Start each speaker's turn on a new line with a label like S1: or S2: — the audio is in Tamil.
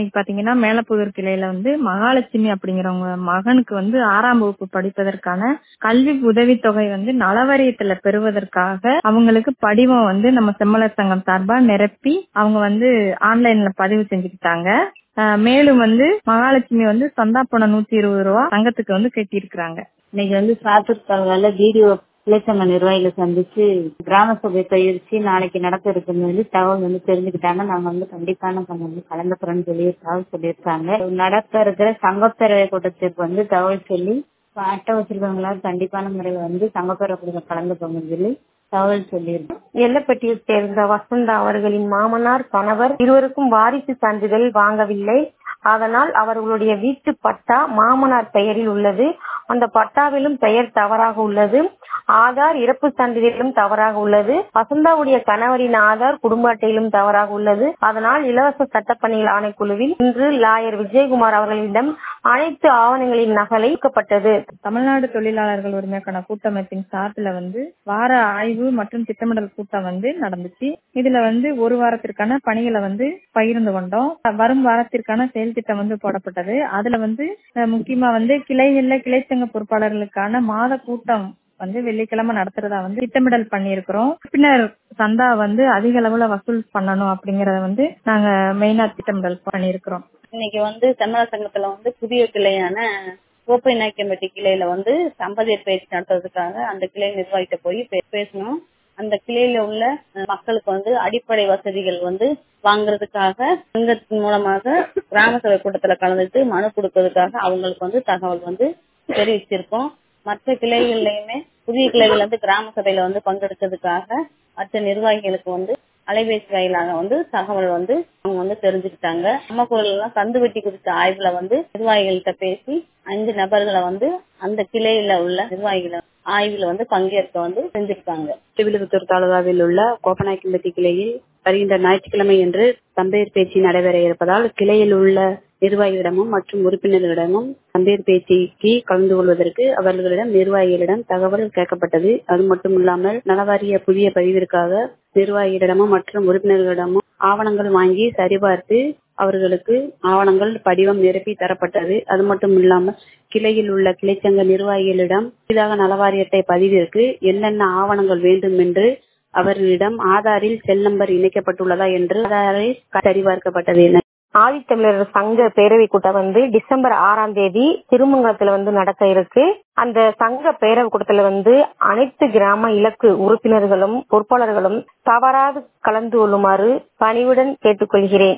S1: இன்னைக்கு பாத்தீங்கன்னா மேலப்புதூர் கிளையில வந்து மகாலட்சுமி அப்படிங்கிறவங்க மகனுக்கு வந்து ஆறாம் வகுப்பு படிப்பதற்கான கல்வி உதவித்தொகை வந்து நலவாரியத்துல பெறுவதற்காக அவங்களுக்கு படிவம் வந்து நம்ம செம்மலர் சங்கம் சார்பா நிரப்பி அவங்க வந்து ஆன்லைன்ல பதிவு செஞ்சுக்கிட்டாங்க ஆஹ் மேலும் வந்து மகாலட்சுமி வந்து சந்தா பணம் நூத்தி இருபது ரூபா சங்கத்துக்கு வந்து கட்டியிருக்கிறாங்க
S2: இன்னைக்கு வந்து சாத்தூர் தாலுகால பிடிஓ இளைச்சங்க நிர்வாகிகளை சந்திச்சு கிராம சபை பயிற்சி நாளைக்கு நடக்க இருக்குன்னு வந்து தகவல் வந்து தெரிஞ்சுக்கிட்டாங்க நாங்க வந்து கண்டிப்பா நம்ம வந்து கலந்துக்கிறோம்னு சொல்லி தகவல் சொல்லியிருக்காங்க நடக்க இருக்கிற சங்கப்பேரவை கூட்டத்திற்கு வந்து தகவல் சொல்லி அட்டை வச்சிருக்கவங்களா கண்டிப்பான முறையில வந்து சங்கப்பேரவை கூட்டத்தில் கலந்துக்கோங்கன்னு சொல்லி தகவல் சொல்லியிருக்கோம்
S3: எல்லப்பட்டியில் சேர்ந்த வசந்தா அவர்களின் மாமனார் கணவர் இருவருக்கும் வாரிசு சான்றிதழ் வாங்கவில்லை அதனால் அவர்களுடைய வீட்டு பட்டா மாமனார் பெயரில் உள்ளது அந்த பட்டாவிலும் பெயர் தவறாக உள்ளது ஆதார் இறப்பு சான்றிதழிலும் தவறாக உள்ளது வசந்தாவுடைய கணவரின் ஆதார் குடும்ப அட்டையிலும் தவறாக உள்ளது அதனால் இலவச சட்டப்பணிகள் ஆணைக்குழுவில் இன்று லாயர் விஜயகுமார் அவர்களிடம் அனைத்து ஆவணங்களின் நகலை கொடுக்கப்பட்டது
S1: தமிழ்நாடு தொழிலாளர்கள் உரிமைக்கான கூட்டமைப்பின் சார்பில் வந்து வார ஆய்வு மற்றும் திட்டமிடல் கூட்டம் வந்து நடந்துச்சு இதுல வந்து ஒரு வாரத்திற்கான பணிகளை வந்து பகிர்ந்து கொண்டோம் வரும் வாரத்திற்கான செயல் திட்டம் வந்து போடப்பட்டது அதுல வந்து அஹ், முக்கியமா வந்து கிளைகள்ல கிளைச்சங்க பொறுப்பாளர்களுக்கான மாத கூட்டம் வந்து வெள்ளிக்கிழமை நடத்துறதா வந்து திட்டமிடல் பண்ணியிருக்கிறோம் பின்னர் சந்தா வந்து அதிக அளவுல வசூல் பண்ணணும் அப்படிங்கறத வந்து நாங்க மெயினா திட்டமிடல் பண்ணியிருக்கிறோம்
S2: இன்னைக்கு வந்து தமிழக சங்கத்துல வந்து புதிய கிளையான கோப்பை நாயக்கம்பட்டி கிளையில வந்து சம்பதியர் பயிற்சி நடத்துறதுக்காக அந்த கிளை நிர்வாகிட்ட போய் பே- பேசணும் அந்த கிளையில உள்ள அஹ், மக்களுக்கு வந்து அடிப்படை வசதிகள் வந்து வாங்குறதுக்காக சங்கத்தின் மூலமாக கிராம சபை கூட்டத்துல கலந்துட்டு மனு கொடுக்கறதுக்காக அவங்களுக்கு வந்து தகவல் வந்து தெரிவிச்சிருக்கோம் மற்ற கிளைகள்லயுமே புதிய கிளைகள் வந்து கிராம சபையில வந்து பங்கெடுக்கிறதுக்காக மற்ற நிர்வாகிகளுக்கு வந்து அலைபேசி வாயிலாக வந்து தகவல் வந்து அவங்க வந்து தெரிஞ்சுக்கிட்டாங்க நம்ம எல்லாம் கந்து வெட்டி குறித்த ஆய்வுல வந்து நிர்வாகிகள்கிட்ட பேசி அஞ்சு நபர்களை வந்து அந்த கிளையில உள்ள நிர்வாகிகளை ஆய்வுல வந்து பங்கேற்க வந்து செஞ்சிருக்காங்க
S4: திருவிழுப்புத்தூர் தாலுகாவில் உள்ள கோப்பநாயக்கம்பட்டி கிளையில் வருகின்ற ஞாயிற்றுக்கிழமை என்று தம்பையர் பேச்சு நடைபெற இருப்பதால் கிளையில் உள்ள நிர்வாகிகளிடமும் மற்றும் உறுப்பினர்களிடமும் தம்பையர் பேச்சுக்கு கலந்து கொள்வதற்கு அவர்களிடம் நிர்வாகிகளிடம் தகவல் கேட்கப்பட்டது அது மட்டும் இல்லாமல் நலவாரிய புதிய பதிவிற்காக நிர்வாகிகளிடமும் மற்றும் உறுப்பினர்களிடமும் ஆவணங்கள் வாங்கி சரிபார்த்து அவர்களுக்கு ஆவணங்கள் படிவம் நிரப்பி தரப்பட்டது அது மட்டும் இல்லாமல் கிளையில் உள்ள கிளைச்சங்க நிர்வாகிகளிடம் புதிதாக நலவாரியத்தை பதிவிற்கு என்னென்ன ஆவணங்கள் வேண்டும் என்று அவர்களிடம் ஆதாரில் செல் நம்பர் இணைக்கப்பட்டுள்ளதா என்று ஆதாரில் சரிபார்க்கப்பட்டது
S3: ஆதித்தமிழர் சங்க பேரவை கூட்டம் வந்து டிசம்பர் ஆறாம் தேதி திருமங்கலத்துல வந்து நடக்க இருக்கு அந்த சங்க பேரவை கூட்டத்துல வந்து அனைத்து கிராம இலக்கு உறுப்பினர்களும் பொறுப்பாளர்களும் தவறாது கலந்து கொள்ளுமாறு பணிவுடன் கேட்டுக்கொள்கிறேன்